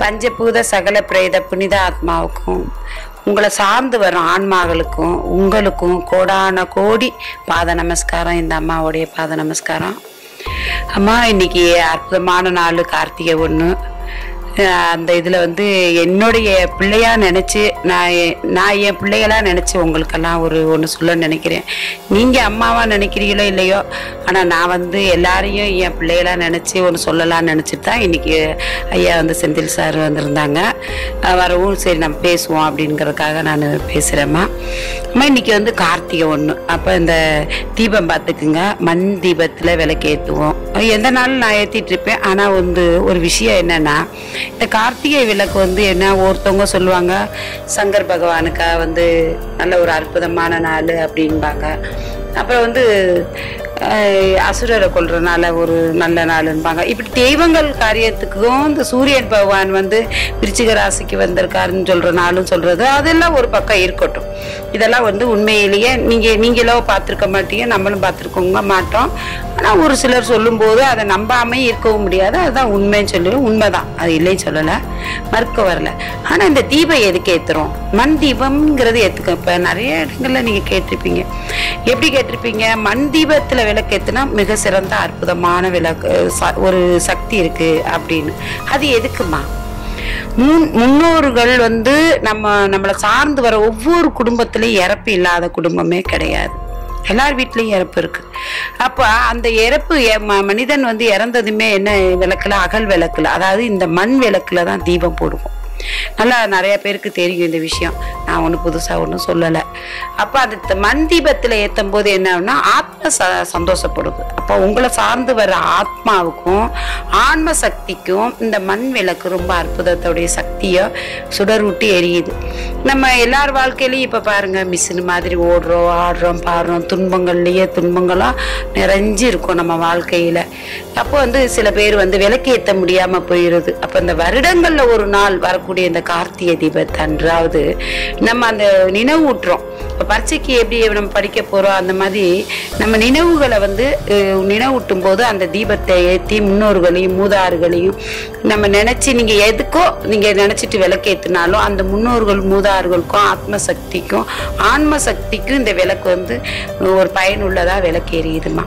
பஞ்சபூத சகல பிரேத புனித ஆத்மாவுக்கும் உங்களை சார்ந்து வரும் ஆன்மாக்களுக்கும் உங்களுக்கும் கோடான கோடி பாத நமஸ்காரம் இந்த அம்மாவுடைய பாத நமஸ்காரம் அம்மா இன்னைக்கு அற்புதமான நாள் கார்த்திகை ஒன்று அந்த இதில் வந்து என்னுடைய பிள்ளையா நினச்சி நான் எ- நான் என் பிள்ளைகளா நினச்சி உங்களுக்கெல்லாம் ஒரு ஒன்று சொல்ல நினைக்கிறேன் நீங்கள் அம்மாவா நினைக்கிறீங்களோ இல்லையோ ஆனால் நான் வந்து எல்லாரையும் என் பிள்ளைகளா நினச்சி ஒன்று சொல்லலாம்னு நினச்சிட்டு தான் இன்னைக்கு ஐயா வந்து செந்தில் சார் வந்திருந்தாங்க அஹ் வரவும் சரி நம்ம பேசுவோம் அப்படிங்கிறதுக்காக நான் பேசுகிறேம்மா அம்மா இன்னைக்கு வந்து கார்த்திகை ஒன்று அப்போ இந்த தீபம் பார்த்துக்குங்க மண் தீபத்தில் விளக்கேற்றுவோம் எந்த நாளும் நான் ஏற்றிட்டு இருப்பேன் ஆனால் வந்து ஒரு விஷயம் என்னன்னா இந்த கார்த்திகை விளக்கு வந்து என்ன ஒருத்தவங்க சொல்லுவாங்க சங்கர் பகவானுக்கா வந்து நல்ல ஒரு அற்புதமான நாள் அப்படின்பாங்க அப்புறம் வந்து அஹ், அசுரரை கொல்றனால ஒரு நல்ல நாளுன்பாங்க இப்படி தெய்வங்கள் காரியத்துக்கும் இந்த சூரியன் பகவான் வந்து விருச்சிக ராசிக்கு வந்திருக்காருன்னு சொல்ற நாளும் சொல்றது அதெல்லாம் ஒரு பக்கம் இருக்கட்டும் இதெல்லாம் வந்து உண்மையிலேயே நீங்க நீங்களோ பார்த்துருக்க மாட்டீங்க நம்மளும் பார்த்துருக்கோங்க மாட்டோம் ஆனா ஒரு சிலர் சொல்லும்போது அதை நம்பாம இருக்கவும் முடியாது அதுதான் உண்மைன்னு சொல்லுவேன் உண்மைதான் அது இல்லைன்னு சொல்லலை மறுக்க வரல ஆனா இந்த தீபம் எதுக்கு ஏத்துறோம் மண் தீபம்ங்கிறது ஏத்துக்க இப்ப நிறைய இடங்கள்ல நீங்க கேட்டிருப்பீங்க எப்படி கேட்டிருப்பீங்க மண் தீபத்துல விளக்கேத்துனா மிக சிறந்த அற்புதமான விளக்கு ச- ஒரு சக்தி இருக்கு அப்படின்னு அது எதுக்குமா முன் முன்னோர்கள் வந்து நம்ம நம்மளை சார்ந்து வர ஒவ்வொரு குடும்பத்திலையும் இறப்பு இல்லாத குடும்பமே கிடையாது எல்லார் வீட்லயும் இறப்பு இருக்கு அப்ப அந்த இறப்பு எ- ம- மனிதன் வந்து இறந்ததுமே என்ன விளக்குல அகல் விளக்குல அதாவது இந்த மண் விளக்குல தான் தீபம் போடுவோம் நல்லா நிறைய பேருக்கு தெரியும் இந்த விஷயம் நான் ஒன்றும் புதுசா ஒன்றும் சொல்லலை அப்ப அந்த த- மண் தீபத்துல ஏத்தும் போது என்ன ஆகும்னா ஆத்ம ச சந்தோஷப்படுது அப்போ உங்களை சார்ந்து வர ஆத்மாவுக்கும் ஆன்ம சக்திக்கும் இந்த மண் விளக்கு ரொம்ப அற்புதத்தோடைய சக்தியை சுடரூட்டி எரியுது நம்ம எல்லார் வாழ்க்கையிலயும் இப்ப பாருங்க மிஷின் மாதிரி ஓடுறோம் ஆடுறோம் பாடுறோம் துன்பங்கள்லயே துன்பங்களாம் நிறைஞ்சு இருக்கும் நம்ம வாழ்க்கையில அப்போ வந்து சில பேர் வந்து விளக்கு ஏத்த முடியாம போயிருது அப்ப இந்த வருடங்கள்ல ஒரு நாள் வரக்கூடிய இந்த கார்த்திகை தீபத்தன்றாவது நம்ம அந்த நினைவூட்டுறோம் இப்ப பரீட்சைக்கு எப்படி நம்ம படிக்க போறோம் அந்த மாதிரி நம்ம நினைவுகளை வந்து அஹ், நினைவூட்டும் போது அந்த தீபத்தை ஏத்தி முன்னோர்களையும் மூதாறுகளையும் நம்ம நினைச்சு நீங்க எதுக்கோ நீங்க நினைச்சிட்டு விளக்கேத்தினாலும் அந்த முன்னோர்கள் மூதார்களுக்கும் ஆத்ம சக்திக்கும் ஆன்ம சக்திக்கும் இந்த விளக்கு வந்து ஒரு பயனுள்ளதா விளக்கு எரியுதுமா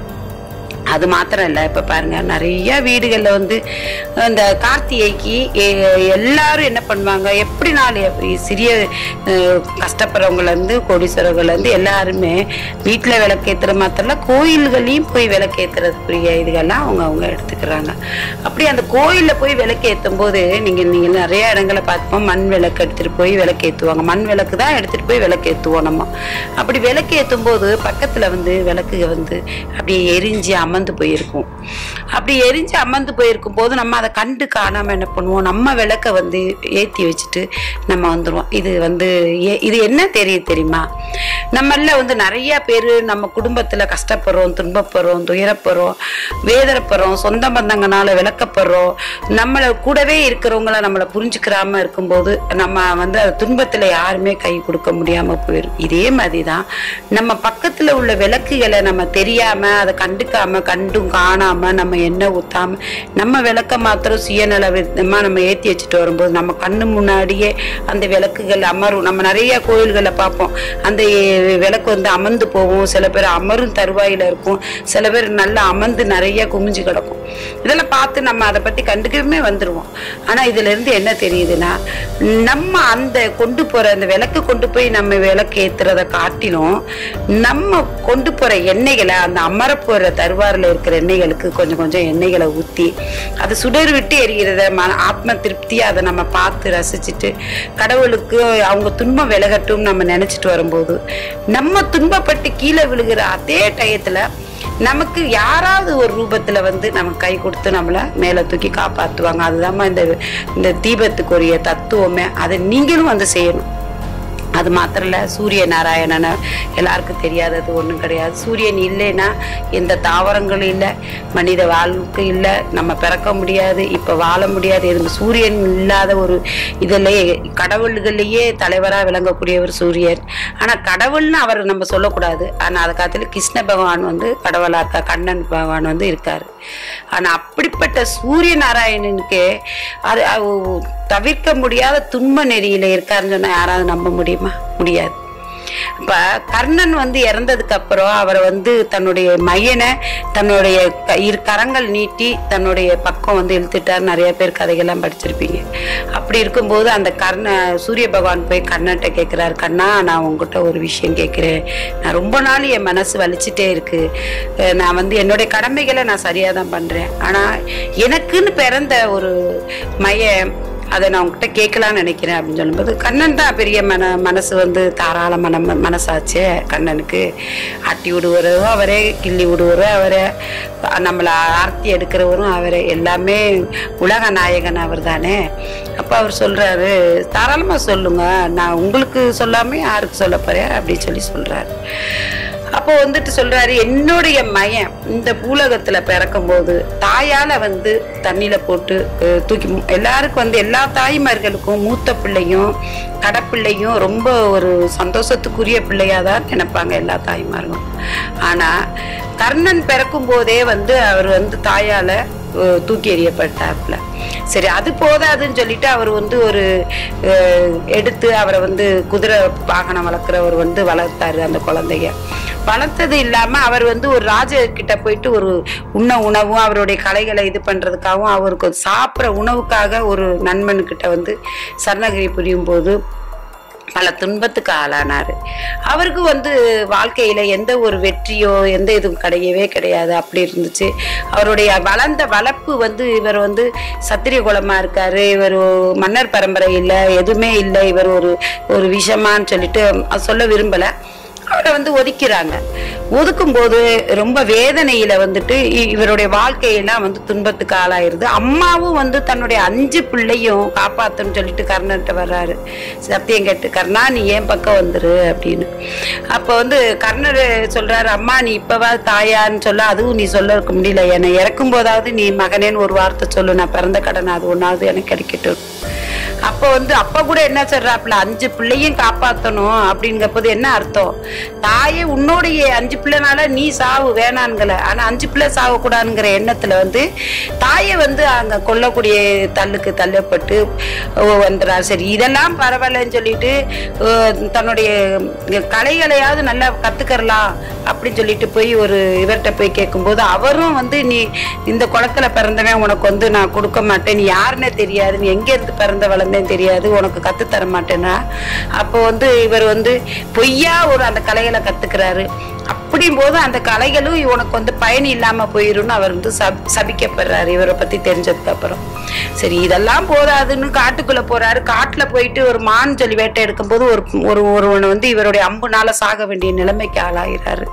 அது மாத்திரம் இல்லை இப்போ பாருங்க நிறைய வீடுகளில் வந்து இந்த கார்த்திகைக்கு எ- எல்லாரும் என்ன பண்ணுவாங்க எப்படி நாள் சிறிய அஹ், கஷ்டப்படுறவங்கலேருந்து கோடீஸ்வரர்கள்லேருந்து எல்லாருமே வீட்டில் விளக்கேற்றுற மாத்திரம் இல்ல, கோயில்களையும் போய் விளக்கேற்றுறதுக்குரிய இதுகள்லாம் அவங்க அவங்க எடுத்துக்கிறாங்க அப்படி அந்த கோயிலில் போய் விளக்கேற்றும் போது நீங்கள் நீங்கள் நிறைய இடங்களை பார்த்துப்போம் மண் விளக்கு எடுத்துகிட்டு போய் விளக்கேற்றுவாங்க மண் விளக்கு தான் எடுத்துகிட்டு போய் விளக்கேற்றுவோம் நம்ம அப்படி விளக்கேற்றும் போது பக்கத்தில் வந்து விளக்கு வந்து அப்படியே எரிஞ்சு அமர்ந்து போயிருக்கும் அப்படி எரிஞ்சு அமர்ந்து போயிருக்கும் போது நம்ம அதை கண்டு காணாம என்ன பண்ணுவோம் நம்ம விளக்க வந்து ஏத்தி வச்சுட்டு நம்ம வந்துருவோம் இது வந்து ஏ- இது என்ன தெரியுது தெரியுமா நம்மள வந்து நிறைய பேர் நம்ம குடும்பத்துல கஷ்டப்படுறோம் துன்பப்படுறோம் துயரப்படுறோம் வேதனைப்படுறோம் சொந்த பந்தங்கனால விளக்கப்படுறோம் நம்மளை கூடவே இருக்கிறவங்கள நம்மளை புரிஞ்சுக்கிறாம இருக்கும்போது நம்ம வந்து அது துன்பத்துல யாருமே கை கொடுக்க முடியாம போயிடும் இதே மாதிரிதான் நம்ம பக்கத்துல உள்ள விளக்குகளை நம்ம தெரியாம அதை கண்டுக்காம கண்டும் காணாம நம்ம எண்ணெய் ஊத்தாம நம்ம விளக்க மாத்திரம் சுயநல விதமா நம்ம ஏத்தி வச்சுட்டு வரும்போது நம்ம கண்ணு முன்னாடியே அந்த விளக்குகள் அமரும் நம்ம நிறைய கோயில்களை பார்ப்போம் அந்த எ- விளக்கு வந்து அமர்ந்து போகும் சில பேர் அமரும் தருவாயில இருக்கும் சில பேர் நல்லா அமர்ந்து நிறைய குமிஞ்சு கிடக்கும் இதெல்லாம் பார்த்து நம்ம அதை பத்தி கண்டுக்கவே வந்துருவோம் ஆனா இதுல இருந்து என்ன தெரியுதுன்னா நம்ம அந்த கொண்டு போற அந்த விளக்கு கொண்டு போய் நம்ம விளக்கு ஏத்துறத காட்டிலும் நம்ம கொண்டு போற எண்ணெய்களை அந்த அமர போற தருவாரில் இருக்கிற எண்ணெய்களுக்கு கொஞ்சம் கொஞ்சம் எண்ணெய்களை ஊத்தி அது சுடர் விட்டு எரிகிறத மன ஆத்ம திருப்தியா அதை நம்ம பார்த்து ரசிச்சுட்டு கடவுளுக்கு அவங்க துன்பம் விலகட்டும் நம்ம நினைச்சிட்டு வரும்போது நம்ம துன்பப்பட்டு கீழே விழுகிற அதே டயத்துல நமக்கு யாராவது ஒரு ரூபத்துல வந்து நமக்கு கை கொடுத்து நம்மள மேல தூக்கி காப்பாத்துவாங்க அதுதாம்மா இந்த இந்த தீபத்துக்குரிய தத்துவமே அதை நீங்களும் வந்து செய்யணும் அது மாத்திரம் இல்ல சூரிய நாராயணனை எல்லாருக்கும் தெரியாதது ஒன்றும் கிடையாது சூரியன் இல்லைன்னா எந்த தாவரங்களும் இல்லை மனித வாழ்க்கை இல்லை நம்ம பிறக்க முடியாது இப்போ வாழ முடியாது எதுவும் சூரியன் இல்லாத ஒரு இதிலேயே கடவுள்கள்லேயே தலைவராக விளங்கக்கூடியவர் சூரியன் ஆனால் கடவுள்னு அவர் நம்ம சொல்லக்கூடாது ஆனால் அது காலத்தில் கிருஷ்ண பகவான் வந்து கடவுளாக இருக்கா கண்ணன் பகவான் வந்து இருக்காரு ஆனா அப்படிப்பட்ட சூரிய நாராயணனுக்கு அது அது தவிர்க்க முடியாத துன்ப நெறியில இருக்காருன்னு சொன்னா யாராவது நம்ப முடியுமா முடியாது இப்ப கர்ணன் வந்து இறந்ததுக்கு அப்புறம் அவரை வந்து தன்னுடைய மையனை தன்னுடைய க- இரு கரங்கள் நீட்டி தன்னுடைய பக்கம் வந்து இழுத்துட்டார் நிறைய பேர் கதைகள்லாம் படிச்சிருப்பீங்க அப்படி இருக்கும்போது அந்த கர்ண சூரிய பகவான் போய் கர்ணன்ட்ட கேட்கிறார் கண்ணா நான் உங்ககிட்ட ஒரு விஷயம் கேட்கிறேன் நான் ரொம்ப நாள் என் மனசு வலிச்சுட்டே இருக்கு அஹ் நான் வந்து என்னுடைய கடமைகளை நான் சரியா தான் பண்றேன் ஆனா எனக்குன்னு பிறந்த ஒரு மைய அதை நான் உங்ககிட்ட கேட்கலான்னு நினைக்கிறேன் அப்படின்னு சொல்லும்போது கண்ணன் தான் பெரிய மன மனசு வந்து தாராள மனம் மனசாச்சே கண்ணனுக்கு ஆட்டி விடுவரும் அவரே கிள்ளி விடுவரும் அவரே நம்மளை ஆர்த்தி எடுக்கிறவரும் அவரே எல்லாமே உலக நாயகன் அவர் தானே அப்போ அவர் சொல்றாரு தாராளமாக சொல்லுங்க நான் உங்களுக்கு சொல்லாம யாருக்கு சொல்ல போறேன் அப்படின்னு சொல்லி சொல்றாரு அப்போ வந்துட்டு சொல்றாரு என்னுடைய மயன் இந்த பூலகத்துல பிறக்கும்போது தாயால வந்து தண்ணியில போட்டு அஹ், தூக்கி எல்லாருக்கும் வந்து எல்லா தாய்மார்களுக்கும் மூத்த பிள்ளையும் கடப்பிள்ளையும் ரொம்ப ஒரு சந்தோஷத்துக்குரிய பிள்ளையா தான் நினைப்பாங்க எல்லா தாய்மார்களும் ஆனா கர்ணன் பிறக்கும் போதே வந்து அவர் வந்து தாயால அஹ், தூக்கி எறியப்பட்டாப்ல சரி அது போதாதுன்னு சொல்லிட்டு அவர் வந்து ஒரு அஹ், எடுத்து அவரை வந்து குதிரை வாகனம் வளர்க்குறவர் வந்து வளர்த்தாரு அந்த குழந்தைய வளர்த்தது இல்லாம அவர் வந்து ஒரு ராஜ கிட்ட போயிட்டு ஒரு உண்ண உணவும் அவருடைய கலைகளை இது பண்றதுக்காகவும் அவருக்கு சாப்பிட்ற உணவுக்காக ஒரு நண்பனுக்கிட்ட வந்து சரணகிரி புரியும் போது பல துன்பத்துக்கு ஆளானாரு அவருக்கு வந்து வாழ்க்கையில எந்த ஒரு வெற்றியோ எந்த இதுவும் கிடையவே கிடையாது அப்படி இருந்துச்சு அவருடைய வளர்ந்த வளர்ப்பு வந்து இவர் வந்து சத்திரிய குலமா இருக்காரு இவர் மன்னர் பரம்பரை இல்லை எதுவுமே இல்லை இவர் ஒரு ஒரு விஷமான்னு சொல்லிட்டு அது சொல்ல விரும்பல அவரை வந்து ஒதுக்கிறாங்க ஒதுக்கும் போது ரொம்ப வேதனையில வந்துட்டு இ- இவருடைய வாழ்க்கையெல்லாம் வந்து துன்பத்துக்கு ஆளாயிருது அம்மாவும் வந்து தன்னுடைய அஞ்சு பிள்ளையும் காப்பாத்துன்னு சொல்லிட்டு கர்ணன்ட்ட வர்றாரு சத்தியம் கேட்டு கர்ணா நீ ஏன் பக்கம் வந்துரு அப்படின்னு அப்ப வந்து கர்ணர் சொல்றாரு அம்மா நீ இப்பவா தாயான்னு சொல்ல அதுவும் நீ சொல்ல இருக்க முடியல என்னை இறக்கும் போதாவது நீ மகனேன்னு ஒரு வார்த்தை சொல்லு நான் பிறந்த கடன் அது ஒன்னாவது எனக்கு கிடைக்கட்டும் அப்ப வந்து அப்ப கூட என்ன சொல்றாப்புல அஞ்சு பிள்ளையும் காப்பாத்தணும் அப்படிங்கிற போது என்ன அர்த்தம் தாயே உன்னோடைய அஞ்சு பிள்ளைனால நீ சாவு வேணான்கல ஆனா அஞ்சு பிள்ளை சாவக்கூடாதுங்கிற எண்ணத்துல வந்து தாயை வந்து அங்க கொல்லக்கூடிய தள்ளுக்கு தள்ளப்பட்டு ஓ, வந்துறார் சரி இதெல்லாம் பரவாயில்லன்னு சொல்லிட்டு ஓ, தன்னுடைய கலைகளையாவது நல்லா கத்துக்கறலாம் அப்படின்னு சொல்லிட்டு போய் ஒரு இவர்கிட்ட போய் கேட்கும்போது அவரும் வந்து நீ இந்த குளத்துல பிறந்தவன் உனக்கு வந்து நான் கொடுக்க மாட்டேன் நீ யாருன்னே தெரியாது நீ எங்க இருந்து பிறந்த வளர்ந்தேன்னு தெரியாது உனக்கு கத்து தர மாட்டேன்னா அப்போ வந்து இவர் வந்து பொய்யா ஒரு அந்த கலைகளை கத்துக்கிறாரு அப்படியும் போது அந்த கலைகளும் உனக்கு வந்து பயன் இல்லாம போயிரும்னு அவர் வந்து சப் சபிக்கப்படுறாரு இவரை பத்தி தெரிஞ்சதுக்கு அப்புறம் சரி இதெல்லாம் போதாதுன்னு காட்டுக்குள்ள போறாரு காட்டுல போயிட்டு ஒரு மான் சொல்லி வேட்டை எடுக்கும்போது ஒரு ஒரு ஒருவன் வந்து இவருடைய அம்புனால சாக வேண்டிய நிலைமைக்கு ஆளாகிறாரு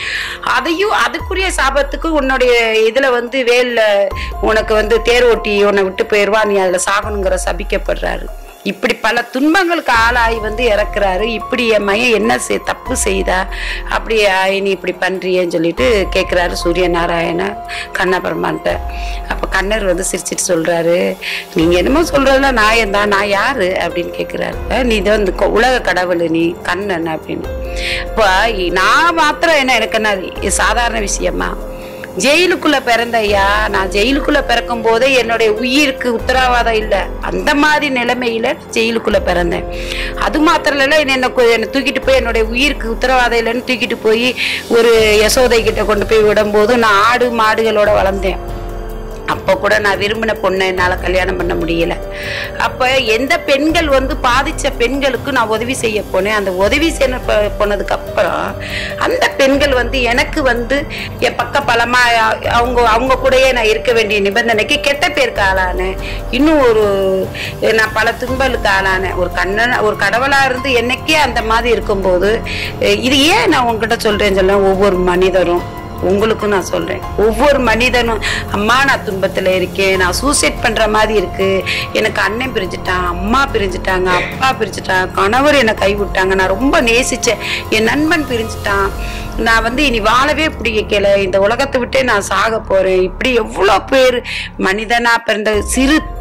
அதையும் அதுக்குரிய சாபத்துக்கு உன்னுடைய இதுல வந்து வேல்ல உனக்கு வந்து தேர் ஓட்டி உன்னை விட்டு போயிடுவா நீ அதுல சாகணுங்கிற சபிக்கப்படுறாரு இப்படி பல துன்பங்களுக்கு ஆளாகி வந்து இறக்குறாரு இப்படி என் மையன் என்ன செய் தப்பு செய்தா அப்படி ஆயி நீ இப்படி பண்றியேன்னு சொல்லிட்டு கேட்குறாரு சூரிய நாராயண கண்ணபெருமான்ட்ட அப்போ கண்ணர் வந்து சிரிச்சிட்டு சொல்றாரு நீங்க என்னமோ சொல்றதுல நான் தான் நான் யாரு அப்படின்னு கேட்குறாரு நீ இது வந்து கொ- உலக கடவுள் நீ கண்ணன் அப்படின்னு இப்போ நான் மாத்திரம் என்ன எனக்கு என்ன இது சாதாரண விஷயமா ஜெயிலுக்குள்ள பிறந்த ஐயா நான் ஜெயிலுக்குள்ள பிறக்கும் போதே என்னுடைய உயிருக்கு உத்தரவாதம் இல்ல அந்த மாதிரி நிலைமையில ஜெயிலுக்குள்ள பிறந்தேன் அது மாத்திரம் இல்ல என்னை கு- என்னை தூக்கிட்டு போய் என்னுடைய உயிருக்கு உத்தரவாதம் இல்லைன்னு தூக்கிட்டு போய் ஒரு யசோதை கிட்ட கொண்டு போய் விடும்போது நான் ஆடு மாடுகளோட வளர்ந்தேன் அப்போ கூட நான் விரும்பின பொண்ணை என்னால் கல்யாணம் பண்ண முடியல அப்போ எந்த பெண்கள் வந்து பாதிச்ச பெண்களுக்கு நான் உதவி செய்ய போனேன் அந்த உதவி செய்ய ப- போனதுக்கு அப்புறம் அந்த பெண்கள் வந்து எனக்கு வந்து என் பக்க பலமா அ- அவங்க அவங்க கூடயே நான் இருக்க வேண்டிய நிபந்தனைக்கு கெட்ட பேருக்கு ஆளானேன் இன்னும் ஒரு நான் பல துன்பலுக்கு ஆளானேன் ஒரு கண்ணன் ஒரு கடவுளா இருந்து என்னைக்கே அந்த மாதிரி இருக்கும்போது அஹ் இது ஏன் நான் உங்ககிட்ட சொல்றேன்னு சொல்ல ஒவ்வொரு மனிதரும் உங்களுக்கும் நான் சொல்றேன் ஒவ்வொரு மனிதனும் அம்மா நான் துன்பத்துல இருக்கேன் நான் சூசைட் பண்ற மாதிரி இருக்கு எனக்கு அண்ணன் பிரிஞ்சுட்டான் அம்மா பிரிஞ்சுட்டாங்க அப்பா பிரிஞ்சுட்டாங்க கணவர் என்னை கைவிட்டாங்க நான் ரொம்ப நேசிச்சேன் என் நண்பன் பிரிஞ்சுட்டான் நான் வந்து இனி வாழவே பிடிக்கல இந்த உலகத்தை விட்டே நான் சாக போறேன் இப்படி எவ்வளோ பேர் மனிதனா பிறந்த சிறு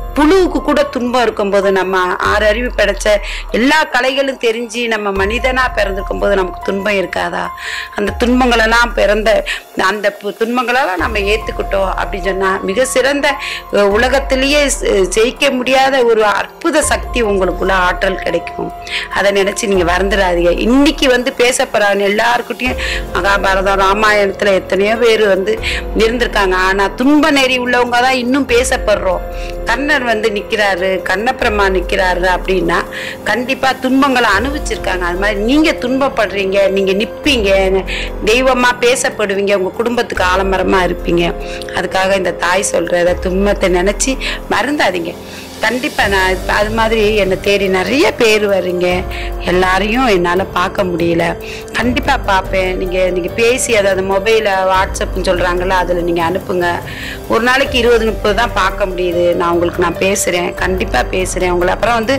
புழுவுக்கு கூட துன்பம் இருக்கும்போது நம்ம ஆறு அறிவு படைச்ச எல்லா கலைகளும் தெரிஞ்சு நம்ம மனிதனா பிறந்திருக்கும் போது நமக்கு துன்பம் இருக்காதா அந்த துன்பங்களெல்லாம் பிறந்த அந்த பு- துன்பங்களெல்லாம் நம்ம ஏத்துக்கிட்டோம் அப்படின்னு சொன்னா மிக சிறந்த அஹ், உலகத்திலேயே செ- ஜெயிக்க முடியாத ஒரு அற்புத சக்தி உங்களுக்குள்ள ஆற்றல் கிடைக்கும் அதை நினைச்சு நீங்க வருந்துடாதீங்க இன்னைக்கு வந்து பேசப்படுறாங்க எல்லாருக்கிட்டையும் மகாபாரதம் ராமாயணத்துல எத்தனையோ பேர் வந்து இருந்திருக்காங்க ஆனா துன்ப நெறி உள்ளவங்க தான் இன்னும் பேசப்படுறோம் கண்ணர் வந்து நிக்கிறாரு கண்ணப்பிரமா நிக்கிறாரு அப்படின்னா கண்டிப்பா துன்பங்களை அனுபவிச்சிருக்காங்க அது மாதிரி நீங்க துன்பப்படுறீங்க நீங்க நிப்பீங்க தெய்வமா பேசப்படுவீங்க உங்க குடும்பத்துக்கு ஆலமரமா இருப்பீங்க அதுக்காக இந்த தாய் சொல்றத துன்பத்தை நினைச்சு மறந்தாதீங்க கண்டிப்பா நான் இப்ப அது மாதிரி என்னை தேடி நிறைய பேர் வர்றீங்க எல்லாரையும் என்னால பார்க்க முடியல கண்டிப்பா பார்ப்பேன் நீங்க நீங்க பேசி அதாவது மொபைல வாட்ஸ்அப்னு சொல்றாங்கல்ல அதுல நீங்க அனுப்புங்க ஒரு நாளைக்கு இருபது முப்பது தான் பார்க்க முடியுது நான் உங்களுக்கு நான் பேசுறேன் கண்டிப்பா பேசுறேன் உங்களை அப்புறம் வந்து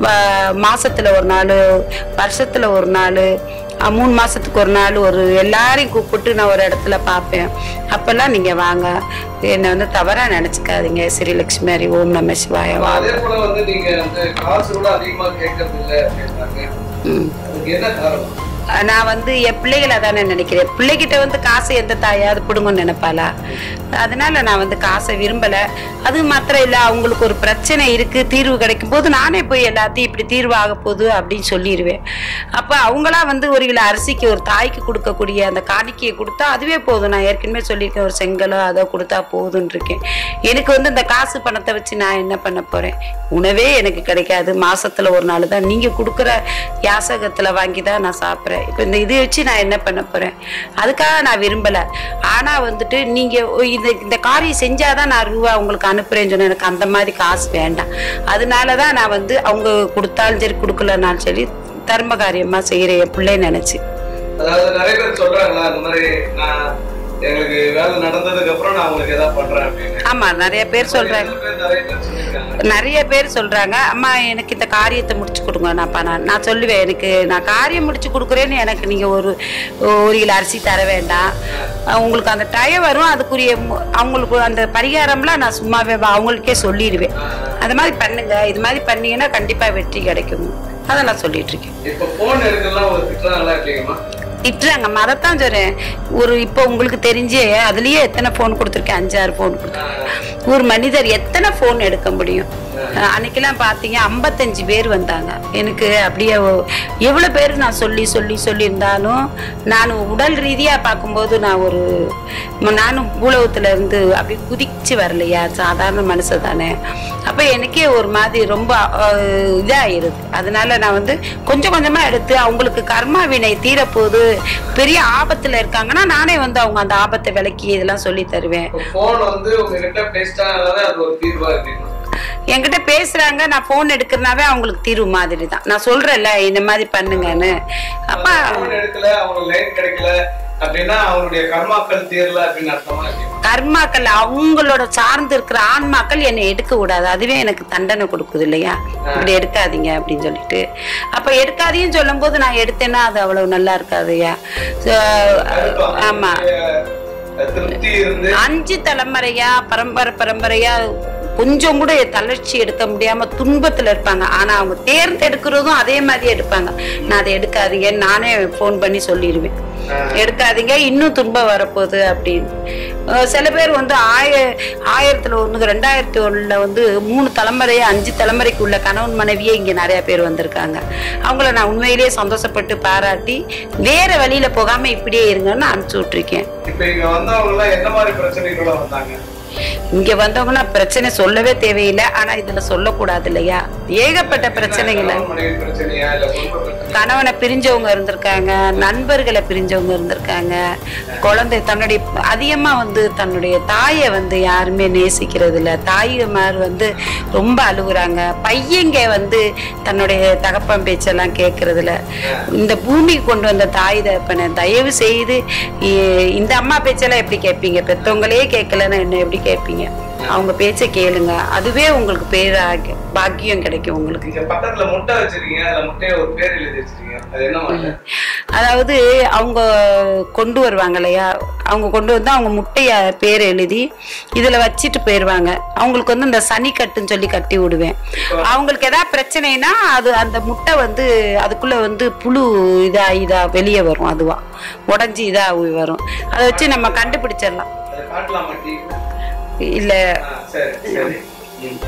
வ- மாசத்துல ஒரு நாள் வருஷத்துல ஒரு நாள் அஹ் மூணு மாசத்துக்கு ஒரு நாள் ஒரு எல்லாரையும் கூப்பிட்டு நான் ஒரு இடத்துல பார்ப்பேன் அப்பெல்லாம் நீங்க வாங்க என்னை வந்து தவறா நினைச்சுக்காதீங்க ஸ்ரீலட்சுமி ஹரி ஓம் நம சிவாய வா அதே போல வந்து நீங்க வந்து காசு கூட அதிகமா கேட்கறது இல்ல அப்படின்றாங்க ம். அதுக்கு என்ன காரணம் நான் வந்து என் பிள்ளைகளை தானே நினைக்கிறேன் பிள்ளைகிட்ட வந்து காசு எந்த தாயாவது பிடுங்கன்னு நினைப்பாளா அதனால நான் வந்து காசை விரும்பல அது மாத்திரம் இல்ல அவங்களுக்கு ஒரு பிரச்சனை இருக்கு தீர்வு கிடைக்கும் போது நானே போய் எல்லாத்தையும் இப்படி தீர்வு ஆக போகுது அப்படின்னு சொல்லிடுவேன் அப்ப அவங்களா வந்து ஒரு கிலோ அரிசிக்கு ஒரு தாய்க்கு கொடுக்கக்கூடிய அந்த காணிக்கையை கொடுத்தா அதுவே போதும் நான் ஏற்கனவே சொல்லியிருக்கேன் ஒரு செங்கலோ அதோ கொடுத்தா போதும்னு இருக்கேன் எனக்கு வந்து இந்த காசு பணத்தை வச்சு நான் என்ன பண்ண போறேன் உணவே எனக்கு கிடைக்காது மாசத்துல ஒரு நாள் தான் நீங்க கொடுக்குற யாசகத்துல வாங்கி தான் நான் சாப்பிட்றேன் இப்போ இந்த இதை வச்சு நான் என்ன பண்ண போறேன் அதுக்காக நான் விரும்பல ஆனா வந்துட்டு நீங்க இந்த இந்த காரியம் செஞ்சாதான் நான் ரூபா உங்களுக்கு அனுப்புறேன்னு சொன்னேன் எனக்கு அந்த மாதிரி காசு வேண்டாம் அதனாலதான் நான் வந்து அவங்க கொடுத்தாலும் சரி கொடுக்கலனாலும் சரி தர்ம காரியமா செய்யறேன் என் பிள்ளை நினைச்சு அதாவது நிறைய பேர் சொல்றாங்களா இந்த மாதிரி நான் எங்களுக்கு வேலை நடந்ததுக்கு அப்புறம் நான் உங்களுக்கு ஏதாவது பண்றேன் அப்படின்னு ஆமா நிறைய பேர் சொல்றாங்க நிறைய பேர் நிறைய பேர் சொல்லியிருக்காங்க நிறைய பேர் சொல்றாங்க அம்மா எனக்கு இந்த காரியத்தை முடிச்சு கொடுங்க நான் பண நான் சொல்லுவேன் எனக்கு நான் காரியம் முடிச்சு கொடுக்குறேன்னு எனக்கு நீங்க ஒரு ஒரு கிலோ அரிசி தர வேண்டாம் அஹ் உங்களுக்கு அந்த டயம் வரும் அதுக்குரிய மு- அவங்களுக்கு அந்த பரிகாரம்லாம் நான் சும்மாவே வா- அவங்களுக்கே சொல்லிடுவேன் அது மாதிரி பண்ணுங்க இது மாதிரி பண்ணீங்கன்னா கண்டிப்பா வெற்றி கிடைக்கும் அதை நான் சொல்லிட்டு இருக்கேன் இப்ப போன் எடுக்கலாம் ஒரு திட்டுறாங்களா இல்லையம்மா திட்டுறாங்கம்மா அதைத்தான் சொல்றேன் ஒரு இப்போ உங்களுக்கு தெரிஞ்சே அதுலயே எத்தனை ஃபோன் கொடுத்துருக்கேன் அஞ்சாறு ஃபோன் கொடுத்துருக்கேன் ஒரு மனிதர் எத்தனை ஃபோன் எடுக்க முடியும் அஹ் அன்னைக்கெல்லாம் பார்த்தீங்க ஐம்பத்தஞ்சு பேர் வந்தாங்க எனக்கு அப்படியே ஒ- எவ்வளோ பேர் நான் சொல்லி சொல்லி சொல்லியிருந்தாலும் நான் உடல் ரீதியாக பார்க்கும்போது நான் ஒரு ம- நானும் பூலகத்துல இருந்து அப்படி குதிச்சு வரலையா சாதாரண மனுஷன் தானே அப்போ எனக்கே ஒரு மாதிரி ரொம்ப அஹ், இதாயிருது அதனால நான் வந்து கொஞ்சம் கொஞ்சமா எடுத்து அவங்களுக்கு கர்மா வினை தீரப்போகுது பெரிய ஆபத்துல இருக்காங்கன்னா நானே வந்து அவங்க அந்த ஆபத்தை விலக்கி இதெல்லாம் சொல்லி தருவேன் இப்போ போன் வந்து உங்ககிட்ட பேசிட்டாங்கனால அது ஒரு தீர்வா இருக்கு என்கிட்ட பேசுறாங்க நான் போன் எடுக்கிறனாவே அவங்களுக்கு தீர்வு மாதிரி தான் நான் சொல்றேன்ல இந்த மாதிரி பண்ணுங்கன்னு அப்ப போன் எடுக்கல அவங்களுக்கு லைன் கிடைக்கல அப்படின்னா அவங்களுடைய கர்மாக்கள் தீரல அப்படின்னு அர்த்தமா இல்லையா கர்மாக்கள் அவங்களோட சார்ந்து இருக்கிற ஆன்மாக்கள் என்னை எடுக்க கூடாது அதுவே எனக்கு தண்டனை கொடுக்குது இல்லையா இப்படி எடுக்காதீங்க அப்படின்னு சொல்லிட்டு அப்ப எடுக்காதீங்கன்னு சொல்லும் போது நான் எடுத்தேன்னா அது அவ்வளவு நல்லா இருக்காதுயா So, ஆமா அஹ் திருப்தி இருந்து அஞ்சு தலைமுறையா பரம்பரை பரம்பரையா கொஞ்சம் கூட தளர்ச்சி எடுக்க முடியாம துன்பத்துல இருப்பாங்க ஆனா அவங்க தேர்ந்தெடுக்கிறதும் அதே மாதிரி எடுப்பாங்க நான் அதை எடுக்காதீங்க நானே ஃபோன் பண்ணி சொல்லிடுவேன் எடுக்காதீங்க இன்னும் துன்பம் வரப்போகுது அப்படின்னு அஹ் சில பேர் வந்து ஆய ஆயிரத்துல ஒண்ணு ரெண்டாயிரத்தி ஒண்ணுல வந்து மூணு தலைமுறையா அஞ்சு தலைமுறைக்கு உள்ள கணவன் மனைவியே இங்க நிறைய பேர் வந்திருக்காங்க அவங்கள நான் உண்மையிலேயே சந்தோஷப்பட்டு பாராட்டி வேற வழியில போகாம இப்படியே இருங்கன்னு அனுப்பிச்சு விட்டுருக்கேன் இப்ப இங்க வந்தவங்க எல்லாம் என்ன மாதிரி பிரச்சனைகளோட வந்தாங்க இங்க வந்தவங்கன்னா பிரச்சனை சொல்லவே தேவையில்லை ஆனா இதுல சொல்லக்கூடாது இல்லையா ஏகப்பட்ட பிரச்சனைகளை கணவன் மனைவி பிரச்சனையா இல்ல குடும்ப பிரச்சனை கணவனை பிரிஞ்சவங்க இருந்திருக்காங்க நண்பர்களை பிரிஞ்சவங்க இருந்திருக்காங்க குழந்தை தன்னுடைய அதிகமா வந்து தன்னுடைய தாயை வந்து யாருமே நேசிக்கிறது இல்ல தாய்மார் வந்து ரொம்ப அழுகுறாங்க பையங்க வந்து தன்னுடைய தகப்பன் பேச்செல்லாம் கேட்கறது இல்ல இந்த பூமிக்கு கொண்டு வந்த தாய் தகப்பனை தயவு செய்து இ- இந்த அம்மா பேச்செல்லாம் எப்படி கேட்பீங்க பெத்தவங்களே கேட்கலன்னா என்ன எப்படி கேட்பீங்க அவங்க பேச்சை கேளுங்க அதுவே உங்களுக்கு பேராக பாக்கியம் கிடைக்கும் உங்களுக்கு நீங்க பக்கத்துல முட்டை வச்சிருக்கீங்க அதுல முட்டையை ஒரு பேர் எழுதி வச்சிருக்கீங்க அது என்ன மாதிரி அதாவது அவங்க கொண்டு வருவாங்க இல்லையா அவங்க கொண்டு வந்து அவங்க முட்டைய பேர் எழுதி இதுல வச்சுட்டு போயிடுவாங்க அவங்களுக்கு வந்து இந்த சனி கட்டுன்னு சொல்லி கட்டி விடுவேன் அவங்களுக்கு ஏதாவது பிரச்சனைனா அது அந்த முட்டை வந்து அதுக்குள்ள வந்து புழு இதா இதா வெளியே வரும் அதுவா உடஞ்சி இதா வரும் அதை வச்சு நம்ம கண்டுபிடிச்சிடலாம் அதை காட்டலாமா டி இல்ல ஆ, சரி சரி ம்.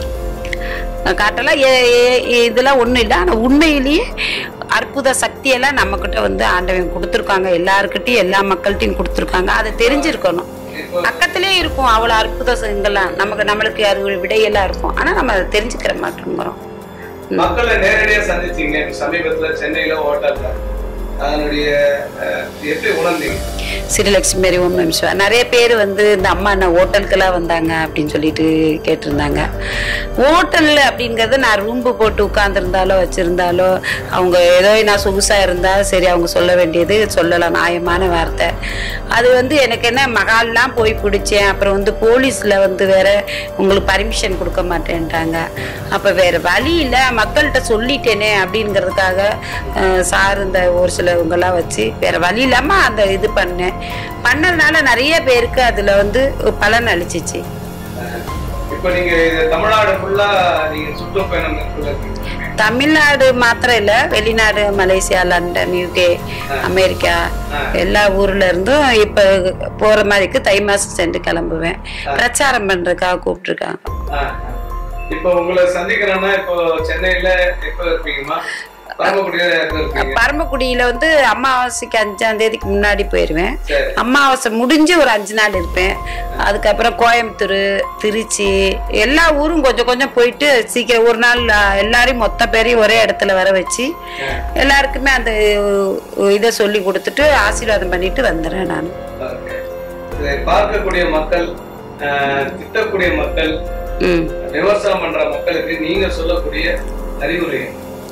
காட்டலாம் ஏ- ஏ- இதெல்லாம் ஒண்ணும் இல்லை ஆனா உண்மையிலேயே அற்புத சக்தியெல்லாம் நம்மக்கிட்ட வந்து ஆண்டவன் கொடுத்துருக்காங்க எல்லாருக்கிட்டையும் எல்லா மக்கள்கிட்டையும் கொடுத்துருக்காங்க அதை தெரிஞ்சிருக்கணும் இப்போ பக்கத்திலே இருக்கும் அவ்வளோ அற்புதங்கள்லாம் நமக்கு நம்மளுக்கு அது ஒரு விடையெல்லாம் இருக்கும் ஆனா நம்ம அதை தெரிஞ்சுக்கிற மாட்டோங்கிறோம் மக்களை நேரடியா சந்திச்சீங்க இப்ப சமீபத்துல சென்னையில ஹோட்டல்ல அதனுடைய அஹ், எப்படி உணர்ந்தீங்க ஸ்ரீலட்சுமி மாரி ஓம் நம சிவாய. நிறைய பேர் வந்து இந்த அம்மா என்ன ஹோட்டலுக்கெல்லாம் வந்தாங்க அப்படின்னு சொல்லிட்டு கேட்டிருந்தாங்க ஹோட்டலில் அப்படிங்கிறது நான் ரூம்பு போட்டு உட்காந்துருந்தாலோ வச்சுருந்தாலோ அவங்க ஏதோ நான் சொகுசாக இருந்தால் சரி அவங்க சொல்ல வேண்டியது சொல்லலாம் நியாயமான வார்த்தை அது வந்து எனக்கு என்ன மகால்லாம் போய் பிடிச்சேன் அப்புறம் வந்து போலீஸில் வந்து வேற உங்களுக்கு பர்மிஷன் கொடுக்க மாட்டேன்ட்டாங்க அப்போ வேற வழி இல்லை மக்கள்கிட்ட சொல்லிட்டேனே அப்படிங்கிறதுக்காக அஹ், சார் இந்த ஒரு சிலவங்கெல்லாம் வச்சு வேற வழி இல்லாமல் அந்த இது பண்ணேன் பண்ணதுனால நிறைய பேருக்கு அதில் வந்து பலன் அளிச்சிச்சு அஹ், இப்ப நீங்க இது தமிழ்நாடு ஃபுல்லா நீங்க சுற்றுப்பயணம் மேற்கொள்ளுறீங்க தமிழ்நாடு மாத்திரம் இல்ல வெளிநாடு மலேசியா லண்டன் யூகே அமெரிக்கா எல்லா ஊர்ல இருந்தும் இப்ப போற மாதிரிக்கு தை மாசம் சென்று கிளம்புவேன் பிரச்சாரம் பண்றதுக்காக கூப்பிட்டுருக்காங்க அஹ், இப்போ உங்களை சந்திக்கிறேன்னா இப்போ சென்னையில எப்ப இருப்பீங்கம்மா பரமக்குடியில எப்ப இருப்பீங்க பரமக்குடியில வந்து அமாவாசைக்கு அஞ்சாம் தேதிக்கு முன்னாடி போயிருவேன் சரி அமாவாசை முடிஞ்சு ஒரு அஞ்சு நாள் இருப்பேன் அதுக்கப்புறம் கோயம்புத்தூர் திருச்சி எல்லா ஊரும் கொஞ்சம் கொஞ்சம் போயிட்டு சீக்கிரம் ஒரு நாள் அஹ், எல்லாரையும் மொத்த பேரையும் ஒரே இடத்துல வர வச்சு எல்லாருக்குமே அந்த அஹ், இதை சொல்லி கொடுத்துட்டு ஆசீர்வாதம் பண்ணிட்டு வந்துடுறேன் நான் Okay. இதை பார்க்கக்கூடிய மக்கள் அஹ், திட்டக்கூடிய மக்கள் ம் விமர்சனம் பண்ற மக்களுக்கு நீங்க சொல்லக்கூடிய அறிவுரை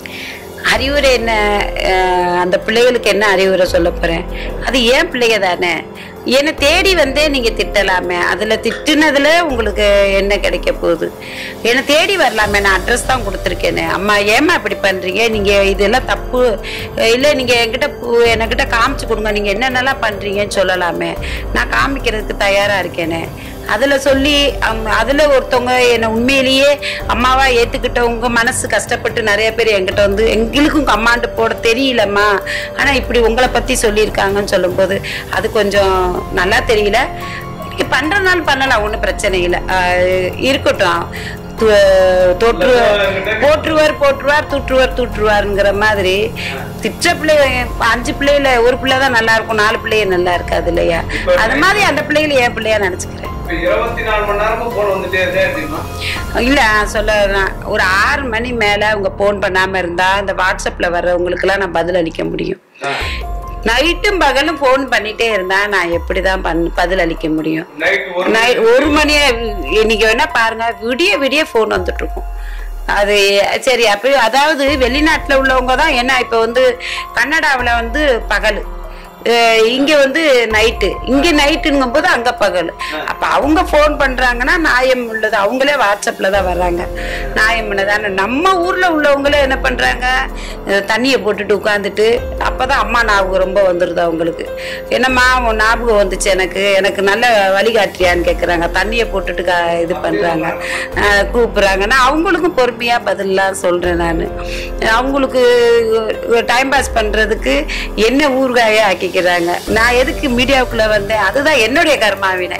அறிவுரை என்ன அஹ், அந்த பிள்ளைகளுக்கு என்ன அறிவுரை சொல்ல போறேன் அது ஏன் பிள்ளைங்க தானே என்னை தேடி வந்தே நீங்க திட்டலாமே அதுல திட்டுனதுல உங்களுக்கு என்ன கிடைக்க போகுது என்னை தேடி வரலாமே நான் அட்ரஸ் தான் கொடுத்துருக்கேனே அம்மா ஏம்மா இப்படி பண்றீங்க நீங்க இதெல்லாம் தப்பு இல்லை நீங்க என்கிட்ட பு- என்கிட்ட காமிச்சு கொடுங்க நீங்க என்னென்னலாம் பண்றீங்கன்னு சொல்லலாமே நான் காமிக்கிறதுக்கு தயாரா இருக்கேனே அதுல சொல்லி அம்- அதுல ஒருத்தவங்க என்னை உண்மையிலேயே அம்மாவா ஏத்துக்கிட்டவங்க மனசு கஷ்டப்பட்டு நிறைய பேர் என்கிட்ட வந்து எங்களுக்கும் அம்மாண்டு போட தெரியலம்மா ஆனா இப்படி உங்களை பத்தி சொல்லியிருக்காங்கன்னு சொல்லும்போது அது கொஞ்சம் நல்லா தெரியல நீங்க பண்றதுனால பண்ணலாம் ஒன்றும் பிரச்சனை இல்லை ஆஹ் இருக்கட்டும் து- தொற்று போற்றுவார் போற்றுவார் தூற்றுவார் தூற்றுவாருங்கிற மாதிரி திட்ட பிள்ளை அஞ்சு பிள்ளையில ஒரு பிள்ளை தான் நல்லா இருக்கும் நாலு பிள்ளைய நல்லா இருக்காது இல்லையா அது மாதிரி அந்த பிள்ளைகளை என் பிள்ளையா நினைச்சுக்கிறேன் இப்ப இருபத்தி நாலு மணி நேரமும் போன் வந்துட்டே இருக்கே அப்படின்னா இல்ல சொல்ல நான் ஒரு ஆறு மணி மேல அவங்க போன் பண்ணாம இருந்தா இந்த வாட்ஸ்அப்ல வர்றவங்களுக்குலாம் நான் பதில் அளிக்க முடியும் நைட்டும் பகலும் போன் பண்ணிட்டே இருந்தா நான் எப்படிதான் பண் பதில் அளிக்க முடியும் நைட் ஒரு நைட் ஒரு மணியே இன்னைக்கு வேணா பாருங்க விடிய விடிய ஃபோன் வந்துட்டு இருக்கும் அது சரி அப்போ அதாவது வெளிநாட்டுல உள்ளவங்க தான் என்ன இப்போ வந்து கன்னடாவில் வந்து பகல் அஹ் இங்க வந்து நைட்டு இங்க நைட்டுங்கும் போது அங்க பகல் அப்ப அவங்க ஃபோன் பண்றாங்கன்னா நியாயம் உள்ளது அவங்களே வாட்ஸ்அப்ல தான் வர்றாங்க நியாயம் உள்ளதான நம்ம ஊர்ல உள்ளவங்களே என்ன பண்றாங்க அஹ் தண்ணியை போட்டுட்டு உட்காந்துட்டு அப்பதான் அம்மா ஞாபகம் ரொம்ப வந்துருது அவங்களுக்கு என்னம்மா உன் ஞாபகம் வந்துச்சு எனக்கு எனக்கு நல்ல வழிகாட்டியான்னு கேக்குறாங்க தண்ணியை போட்டுட்டு கா- இது பண்றாங்க அஹ் கூப்பிடுறாங்கன்னா அவங்களுக்கும் பொறுமையா பதிலாம் சொல்றேன் நான் அவங்களுக்கு டைம் பாஸ் பண்றதுக்கு என்ன ஊறுகாயே ஆக்கிக்கிறாங்க நான் எதுக்கு மீடியாவுக்குள்ள வந்தேன் அதுதான் என்னுடைய கர்மாவினை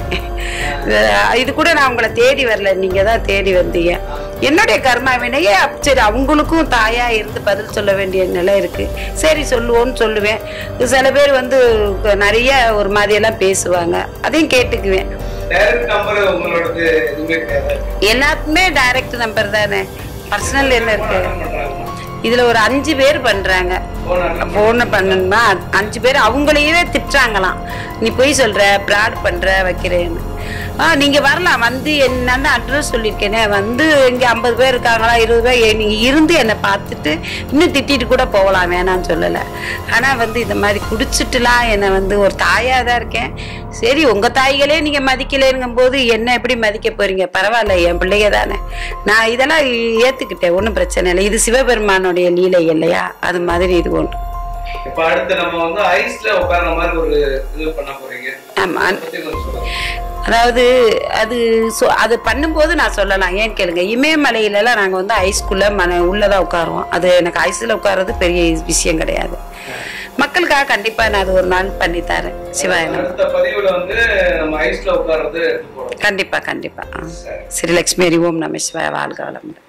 அஹ் இது கூட நான் உங்களை தேடி வரல நீங்க தான் தேடி வந்தீங்க என்னுடைய கர்மாவினையே அப்ப சரி அவங்களுக்கும் தாயா இருந்து பதில் சொல்ல வேண்டிய நிலை இருக்கு சரி சொல்லுவோம்னு சொல்லுவேன் சில பேர் வந்து நிறைய ஒரு மாதிரியெல்லாம் பேசுவாங்க அதையும் கேட்டுக்குவேன் டைரக்ட் நம்பர் உங்களோடது எதுவுமே கிடையாது எல்லாத்துக்குமே டைரக்ட் நம்பர் தானே பர்சனல் என்ன இருக்கு அட்டன் பண்றாங்கம்மா இதுல ஒரு அஞ்சு பேர் பண்றாங்க போன் அட்டன் போன பண்ணணுமா அஞ்சு பேர் அவங்களையே திட்டுறாங்களாம் நீ போய் சொல்ற ப்ராட் பண்ற வைக்கிறேன்னு ஆ நீங்க வரலாம் வந்து என்னன்னு அட்ரஸ் சொல்லியிருக்கேனே வந்து இங்க ஐம்பது பேர் இருக்காங்களா இருபது பேர் ஏ, நீங்க இருந்து என்னை பார்த்துட்டு இன்னும் திட்டிட்டு கூட போகலாம் வேணாம்னு சொல்லலை ஆனா வந்து இந்த மாதிரி குடிச்சிட்டுலாம் என்னை வந்து ஒரு தாயா தான் இருக்கேன் சரி உங்க தாய்களே நீங்க மதிக்கலைங்கும் போது என்ன எப்படி மதிக்க போறீங்க பரவாயில்ல என் பிள்ளைங்க தானே நான் இதெல்லாம் ஏத்துக்கிட்டேன் ஒன்றும் பிரச்சனை இல்லை இது சிவபெருமானுடைய லீலை இல்லையா அது மாதிரி இது ஒன்று இப்ப அடுத்து நம்ம வந்து ஐஸ்ல உட்கார்ற மாதிரி ஒரு இது பண்ண போறீங்க ஆமா அதை பத்தி கொஞ்சம் சொல்லுங்க அதாவது அது சொ- அது பண்ணும்போது நான் சொல்லலாம் ஏன் கேளுங்க இமயமலையிலலாம் நாங்கள் வந்து ஐஸ்குள்ளே மன உள்ளதான் உட்காருவோம் அது எனக்கு ஐஸில் உட்கார்றது பெரிய விஷயம் கிடையாது மக்களுக்காக கண்டிப்பாக நான் அது ஒரு நாள் பண்ணி தரேன் சிவாயனம் அடுத்த பதிவுல வந்து நம்ம ஐஸ்ல உட்கார்றது எடுத்து போடுறோம் கண்டிப்பாக கண்டிப்பாக ஸ்ரீலக்ஷ்மி அறிவோம் நம்ம சிவாய வாழ்க வளமுடன்